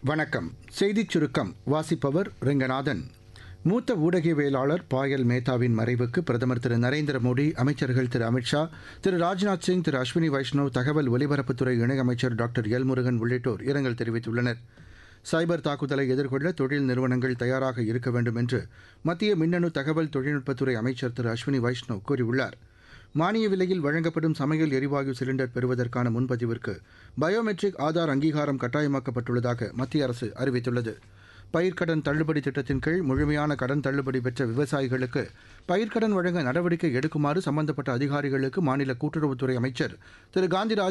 வணக்கம் செய்திச் சுருக்கம் வாசிப்பவர் ரெங்கநாதன் மூத்த ஊடகவியலாளர் பாயல் மேத்தாவின் மறைவுக்கு பிரதமர் திரு நரேந்திர மோடி அமைச்சர்கள் திரு அமித்ஷா திரு ராஜ்நாத் சிங் திரு அஸ்வினி வைஷ்ணவ் தகவல் ஒலிபரப்புத்துறை இணையமைச்சர் டாக்டர் எல் முருகன் உள்ளிட்டோர் இரங்கல் தெரிவித்துள்ளனர் சைபர் தாக்குதலை எதிர்கொள்ள தொழில் நிறுவனங்கள் தயாராக இருக்க வேண்டும் என்று மத்திய மின்னணு தகவல் தொழில்நுட்பத்துறை அமைச்சர் திரு அஸ்வினி வைஷ்ணவ் கூறியுள்ளார் மானிய விலையில் வழங்கப்படும் சமையல் எரிவாயு சிலிண்டர் பெறுவதற்கான முன்பதிவிற்கு பயோமெட்ரிக் ஆதார் அங்கீகாரம் கட்டாயமாக்கப்பட்டுள்ளதாக மத்திய அரசு அறிவித்துள்ளது பயிர்க்கடன் தள்ளுபடி திட்டத்தின் கீழ் முழுமையான கடன் தள்ளுபடி பெற்ற விவசாயிகளுக்கு பயிர்க்கடன் வழங்க நடவடிக்கை எடுக்குமாறு சம்பந்தப்பட்ட அதிகாரிகளுக்கு மாநில கூட்டுறவுத்துறை அமைச்சர் திரு காந்திராஜ்